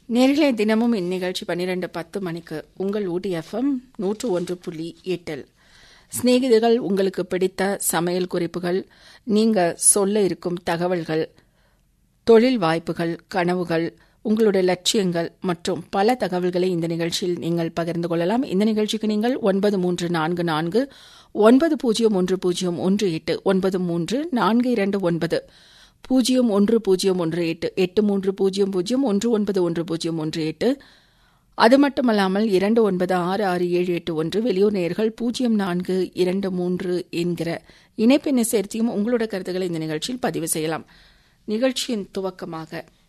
நேர்களே தினமும் இந்நிகழ்ச்சி பன்னிரண்டு பத்து மணிக்கு உங்கள் ஊட்டி எஃப்எம் நூற்று ஒன்று புள்ளி எட்டில் சிநேகிதிகள் உங்களுக்கு பிடித்த சமையல் குறிப்புகள் நீங்க சொல்ல இருக்கும் தகவல்கள் தொழில் வாய்ப்புகள் கனவுகள் உங்களுடைய லட்சியங்கள் மற்றும் பல தகவல்களை இந்த நிகழ்ச்சியில் நீங்கள் பகிர்ந்து கொள்ளலாம் இந்த நிகழ்ச்சிக்கு நீங்கள் ஒன்பது மூன்று நான்கு நான்கு ஒன்பது பூஜ்ஜியம் ஒன்று பூஜ்ஜியம் ஒன்று எட்டு ஒன்பது மூன்று நான்கு இரண்டு ஒன்பது பூஜ்ஜியம் ஒன்று பூஜ்ஜியம் ஒன்று எட்டு எட்டு மூன்று பூஜ்ஜியம் பூஜ்ஜியம் ஒன்று ஒன்பது ஒன்று பூஜ்ஜியம் ஒன்று எட்டு அது மட்டுமல்லாமல் இரண்டு ஒன்பது ஆறு ஆறு ஏழு எட்டு ஒன்று வெளியூர் நேர்கள் பூஜ்ஜியம் நான்கு இரண்டு மூன்று என்கிற இணைப்பெண்ணை சேர்த்தியும் உங்களோட கருத்துக்களை இந்த நிகழ்ச்சியில் பதிவு செய்யலாம் நிகழ்ச்சியின் துவக்கமாக